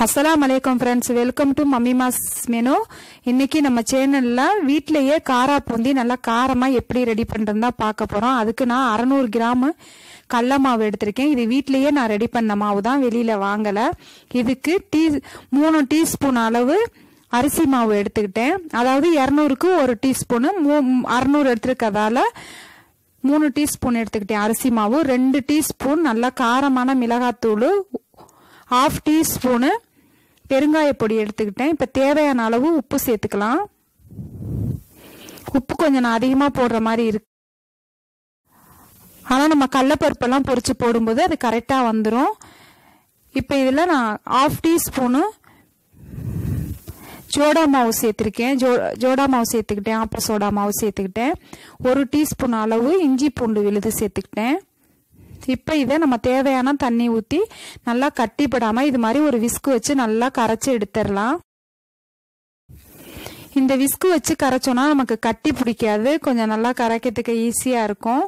அஸ்ஸலாமு அலைக்கும் friends welcome to mummy ma's menu இன்னைக்கு நம்ம சேனல்ல வீட்லயே காரா பூந்தி நல்லா காரமா எப்படி ரெடி பண்றதுன்னு தான் பார்க்க போறோம் அதுக்கு நான் அறநூறு கிராம் கடல மாவு எடுத்திருக்கேன் இது வீட்லயே நான் ரெடி பண்ண மாவு தான் வெளியில வாங்கல இதுக்கு டீ மூணு டீஸ்பூன் அளவு அரிசி மாவு எடுத்துக்கிட்டேன் அதாவது இரநூறுக்கு ஒரு டீஸ்பூனு மூ அறநூறு எடுத்துருக்கதால மூணு டீஸ்பூன் எடுத்துக்கிட்டேன் அரிசி மாவு ரெண்டு டீஸ்பூன் நல்லா காரமான மிளகாத்தூள் ஹாஃப் டீஸ்பூனு பெருங்காய பொடி எடுத்துக்கிட்டேன் இப்போ தேவையான அளவு உப்பு சேர்த்துக்கலாம் உப்பு கொஞ்சம் நான் அதிகமாக போடுற மாதிரி இருக்கு ஆனால் நம்ம கடலப்பருப்பெல்லாம் பொரிச்சு போடும்போது அது கரெக்டாக வந்துடும் இப்போ இதில் நான் ஹாஃப் டீஸ்பூனு ஜோடா மாவு சேர்த்துருக்கேன் ஜோ ஜோடா மாவு சேர்த்துக்கிட்டேன் ஆப்ப சோடா மாவு சேர்த்துக்கிட்டேன் ஒரு டீஸ்பூன் அளவு இஞ்சி பூண்டு விழுது சேர்த்துக்கிட்டேன் இப்போ இதை நம்ம தேவையான தண்ணி ஊற்றி நல்லா கட்டிப்படாமல் இது மாதிரி ஒரு விஸ்கு வச்சு நல்லா கரைச்சி எடுத்துடலாம் இந்த விஸ்கு வச்சு கரைச்சோன்னா நமக்கு கட்டி பிடிக்காது கொஞ்சம் நல்லா கரைக்கிறதுக்கு ஈஸியாக இருக்கும்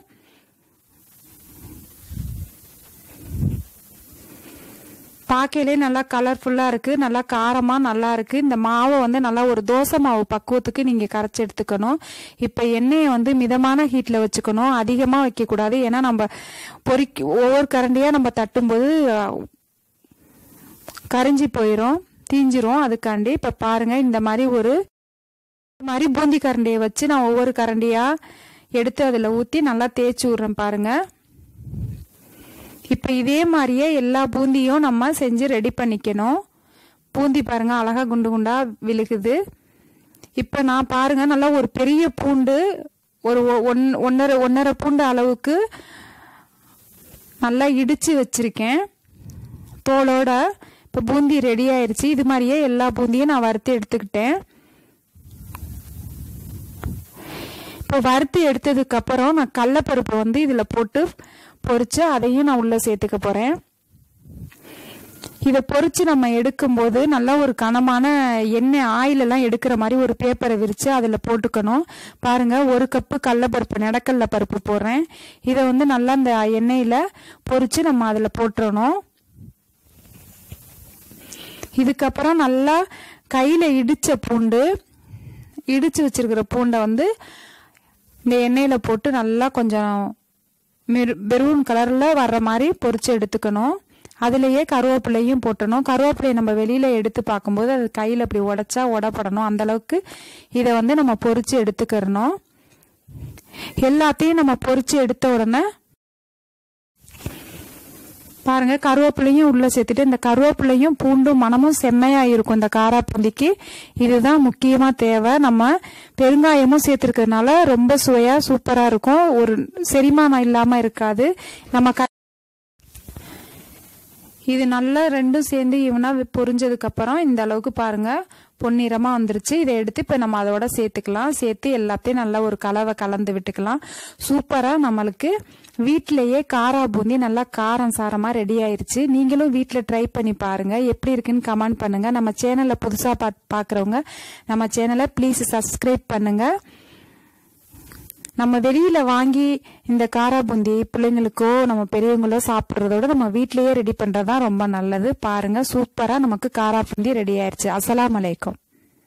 பார்க்கையிலே நல்லா கலர்ஃபுல்லாக இருக்குது நல்லா காரமாக நல்லா இருக்குது இந்த மாவை வந்து நல்லா ஒரு தோசை மாவு பக்குவத்துக்கு நீங்கள் கரைச்சி எடுத்துக்கணும் இப்போ எண்ணெயை வந்து மிதமான ஹீட்டில் வச்சுக்கணும் அதிகமாக வைக்கக்கூடாது ஏன்னா நம்ம பொறிக்கி ஒவ்வொரு கரண்டியாக நம்ம தட்டும்போது கரைஞ்சி போயிடும் தீஞ்சிரும் அதுக்காண்டி இப்போ பாருங்கள் இந்த மாதிரி ஒரு மாதிரி பூந்தி கரண்டியை வச்சு நான் ஒவ்வொரு கரண்டியாக எடுத்து அதில் ஊற்றி நல்லா தேய்ச்சி விட்றேன் பாருங்கள் இப்போ இதே மாதிரியே எல்லா பூந்தியும் நம்ம செஞ்சு ரெடி பண்ணிக்கணும் பூந்தி பாருங்க அழகா குண்டு குண்டா விழுகுது இப்போ நான் பாருங்க நல்லா ஒரு பெரிய பூண்டு ஒரு ஒன் ஒன்றரை ஒன்றரை பூண்டு அளவுக்கு நல்லா இடிச்சு வச்சிருக்கேன் தோலோட இப்போ பூந்தி ரெடி ஆயிடுச்சு இது மாதிரியே எல்லா பூந்தியும் நான் வறுத்து எடுத்துக்கிட்டேன் இப்போ வறுத்து எடுத்ததுக்கு அப்புறம் நான் கடலப்பருப்பை வந்து இதில் போட்டு பொரிச்சு அதையும் நான் உள்ளே சேர்த்துக்க போகிறேன் இதை பொரிச்சு நம்ம எடுக்கும்போது நல்லா ஒரு கனமான எண்ணெய் ஆயிலெல்லாம் எடுக்கிற மாதிரி ஒரு பேப்பரை விரித்து அதில் போட்டுக்கணும் பாருங்கள் ஒரு கப்பு கடலப்பருப்பு நடக்கல்ல பருப்பு போடுறேன் இதை வந்து நல்லா இந்த எண்ணெயில் பொரிச்சு நம்ம அதில் போட்டுறணும் இதுக்கப்புறம் நல்லா கையில் இடித்த பூண்டு இடித்து வச்சிருக்கிற பூண்டை வந்து இந்த எண்ணெயில் போட்டு நல்லா கொஞ்சம் மெரூன் கலரில் வர்ற மாதிரி பொரிச்சு எடுத்துக்கணும் அதுலேயே கருவேப்பிலையும் போட்டணும் கருவேப்பிலையை நம்ம வெளியில் எடுத்து பார்க்கும்போது அது கையில் அப்படி உடச்சா உடப்படணும் அந்தளவுக்கு இதை வந்து நம்ம பொரிச்சு எடுத்துக்கிறணும் எல்லாத்தையும் நம்ம பொரிச்சு எடுத்த உடனே பாருங்க கருவேப்பிலையும் உள்ள சேர்த்துட்டு இந்த கருவேப்பிலையும் பூண்டும் மனமும் செம்மையா இருக்கும் இந்த காராப்பூந்திக்கு இதுதான் முக்கியமா தேவை நம்ம பெருங்காயமும் சேர்த்துருக்கிறதுனால ரொம்ப சுவையா சூப்பரா இருக்கும் ஒரு செரிமானம் இல்லாம இருக்காது நம்ம இது நல்லா ரெண்டும் சேர்ந்து இவனா பொரிஞ்சதுக்கு அப்புறம் இந்த அளவுக்கு பாருங்க பொன்னிறமா வந்துருச்சு இதை எடுத்து இப்போ நம்ம அதோட சேர்த்துக்கலாம் சேர்த்து எல்லாத்தையும் நல்லா ஒரு கலவை கலந்து விட்டுக்கலாம் சூப்பரா நம்மளுக்கு வீட்டிலேயே காரா பூந்தி நல்லா காரம் சாரமா ரெடி ஆயிருச்சு நீங்களும் வீட்டில் ட்ரை பண்ணி பாருங்க எப்படி இருக்குன்னு கமெண்ட் பண்ணுங்க நம்ம சேனலை புதுசா பா பாக்குறவங்க நம்ம சேனலை ப்ளீஸ் சப்ஸ்கிரைப் பண்ணுங்க நம்ம வெளியில வாங்கி இந்த காரா பூந்தி பிள்ளைங்களுக்கோ நம்ம பெரியவங்களோ சாப்பிட்றதோட நம்ம வீட்லயே ரெடி பண்றதுதான் ரொம்ப நல்லது பாருங்க சூப்பரா நமக்கு காரா பூந்தி ரெடி ஆயிருச்சு அஸ்லாம் அலைக்கும்